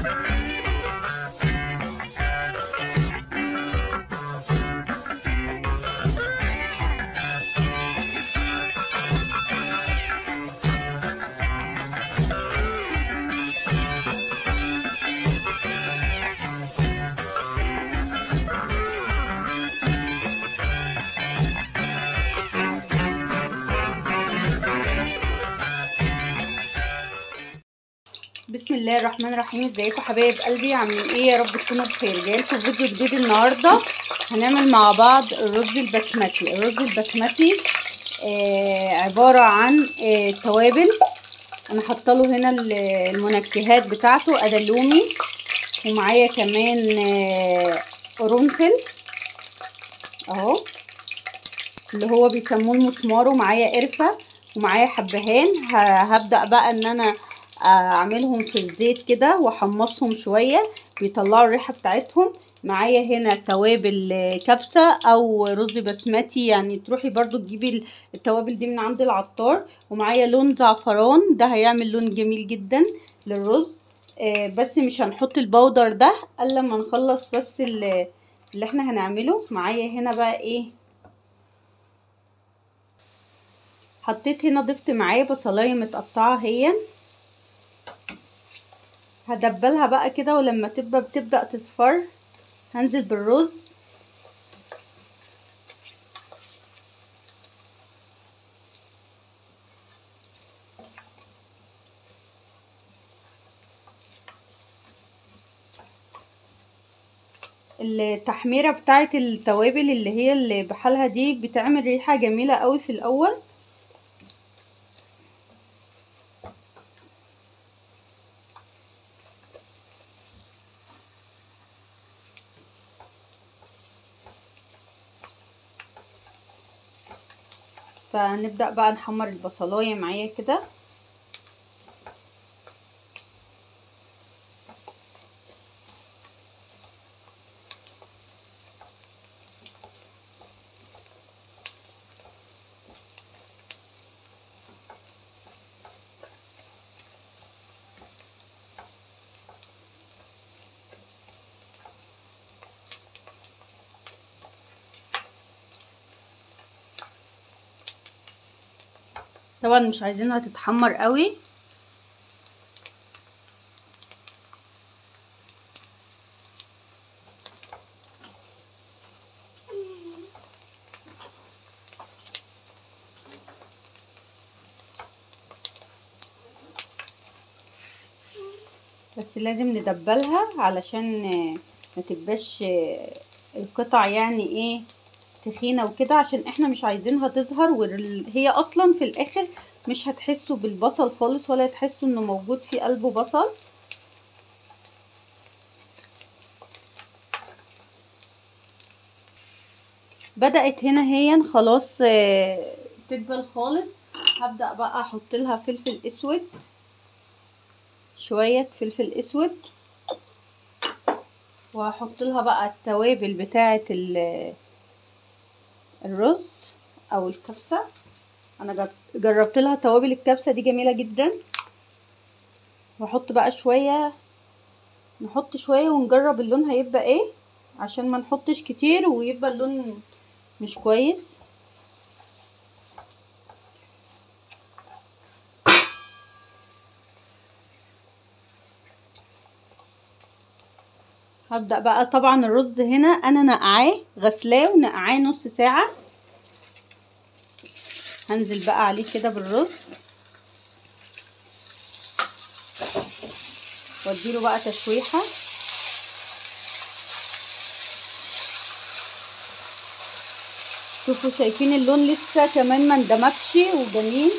بسم الله الرحمن الرحيم ازيكم حبايب قلبي عاملين ايه يا رب تكونوا بخير جايلكم فيديو جديد النهارده هنعمل مع بعض الرز البسمتي الرز البسمتي آه عباره عن آه توابل انا حاطه له هنا المنكهات بتاعته ادلومي ومعايا كمان آه قرنفل اهو اللي هو بيسموه المسمار ومعايا قرفه ومعايا حبهان هبدا بقى ان انا اعملهم في الزيت كده واحمصهم شويه بيطلعوا الريحه بتاعتهم معايا هنا توابل كبسه او رز بسمتي يعني تروحي برضو تجيبي التوابل دي من عند العطار ومعايا لون زعفران ده هيعمل لون جميل جدا للرز بس مش هنحط البودر ده الا لما نخلص بس اللي احنا هنعمله معايا هنا بقى ايه حطيت هنا ضفت معايا بصلايه متقطعه هي هدبلها بقى كده ولما تبقى بتبدأ تصفر هنزل بالرز التحميرة بتاعت التوابل اللي هي اللي بحالها دي بتعمل ريحة جميلة قوي في الأول فنبدأ بقى نحمر البصلاية معايا كده طبعا مش عايزينها تتحمر قوي بس لازم ندبلها علشان ما تبقاش القطع يعني ايه تخينه وكده عشان احنا مش عايزينها تظهر وهي اصلا في الاخر مش هتحسوا بالبصل خالص ولا تحسوا انه موجود في قلبه بصل بدأت هنا هي خلاص تدبل خالص هبدأ بقى احط لها فلفل اسود شوية فلفل اسود وهحط لها بقى التوابل بتاعه الرز او الكبسه انا جربت لها توابل الكبسه دي جميله جدا واحط بقى شويه نحط شويه ونجرب اللون هيبقى ايه عشان ما نحطش كتير ويبقى اللون مش كويس هبدأ بقى طبعا الرز هنا انا نقعاه غسلاه ونقعاه نص ساعة هنزل بقى عليه كده بالرز واديله بقى تشويحة شوفوا شايفين اللون لسه كمان ما اندمجش وجميل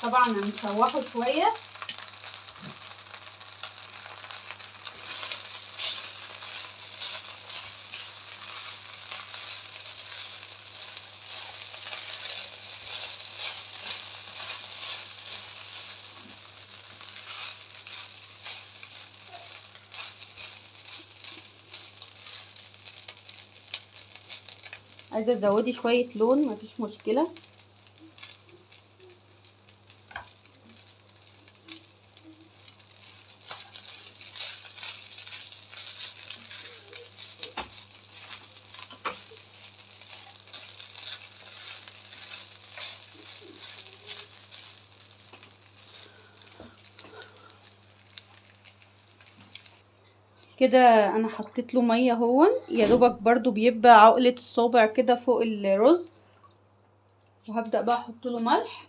طبعا هنشوحه شويه عايزه تزودي شويه لون مفيش مشكله كده انا حطيت له ميه هون يا دوبك برضو بيبقى عقله الصابع كده فوق الرز وهبدا بقى احط له ملح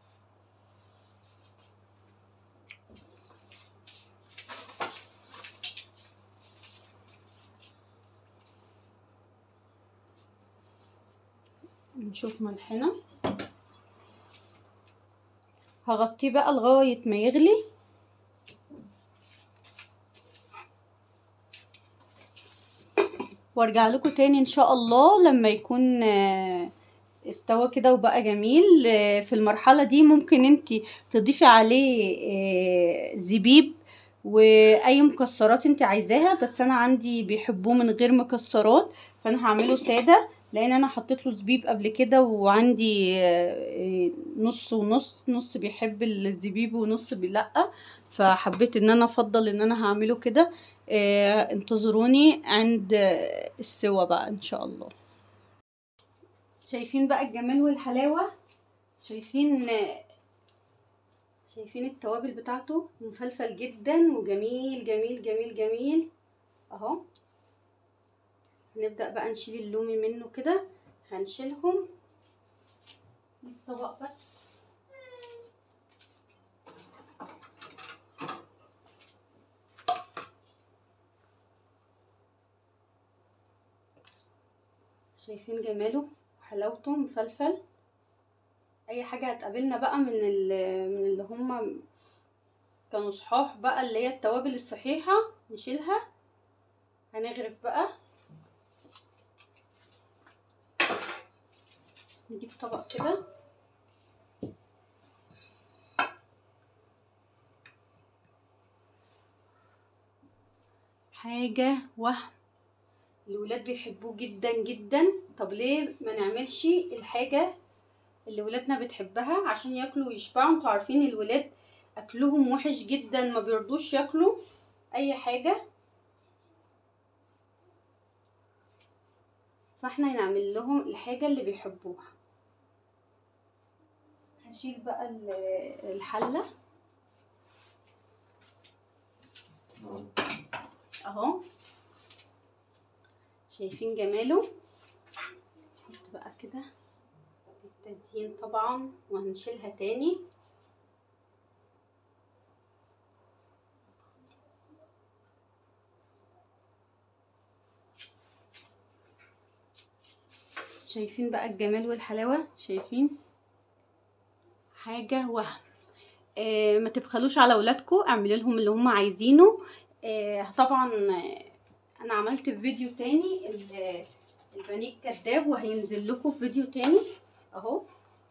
نشوف ملحنا هغطيه بقى لغايه ما يغلي وارجع لكم تاني ان شاء الله لما يكون استوى كده وبقى جميل في المرحله دي ممكن انت تضيفي عليه زبيب واي مكسرات انت عايزاها بس انا عندي بيحبوه من غير مكسرات فانا هعمله ساده لان انا حطيت له زبيب قبل كده وعندي نص ونص نص بيحب الزبيب ونص لا فحبيت ان انا افضل ان انا هعمله كده آه انتظروني عند السوا بقى ان شاء الله شايفين بقى الجمال والحلاوة شايفين شايفين التوابل بتاعته مفلفل جدا وجميل جميل جميل جميل اهو هنبدأ بقى نشيل اللومي منه كده هنشيلهم الطبق بس شايفين جماله وحلاوته مفلفل اي حاجه هتقابلنا بقى من من اللي هم كانوا صحاح بقى اللي هي التوابل الصحيحه نشيلها هنغرف بقى نجيب طبق كده حاجه وهم الولاد بيحبوه جدا جدا طب ليه ما نعملش الحاجة اللي ولادنا بتحبها عشان ياكلوا ويشبعوا انتوا عارفين الولاد اكلهم وحش جدا ما بيرضوش ياكلوا اي حاجة فاحنا نعمل لهم الحاجة اللي بيحبوها هشيل بقى الحلة اهو شايفين جماله نحط بقى كده التزيين طبعا وهنشيلها تاني شايفين بقى الجمال والحلاوة شايفين حاجة وهم آه ما تبخلوش على ولادكم اعملوا لهم اللي هم عايزينه آه طبعا انا عملت في فيديو تاني البانيه الكداب وهينزل لكم في فيديو تاني اهو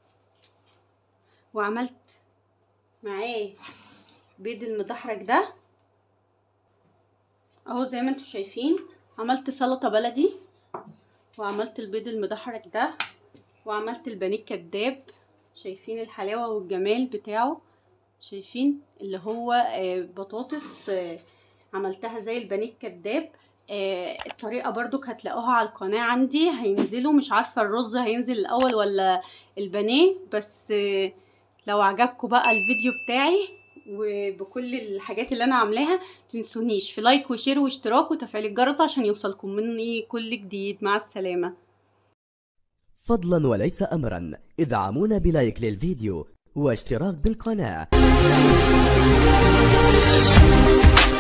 وعملت معاه بيض المدحرج ده اهو زي ما انتم شايفين عملت سلطه بلدي وعملت البيض المدحرج ده وعملت البانيه الكداب شايفين الحلاوه والجمال بتاعه شايفين اللي هو بطاطس عملتها زي البانيه الكداب آه الطريقة برضو هتلاقوها على القناة عندي هينزلوا مش عارفة الرز هينزل الأول ولا البانيه بس آه لو عجبكم بقى الفيديو بتاعي وبكل الحاجات اللي أنا عاملاها تنسونيش في لايك وشير واشتراك وتفعيل الجرس عشان يوصلكم مني كل جديد مع السلامة فضلا وليس أمرا ادعمونا بلايك للفيديو واشتراك بالقناة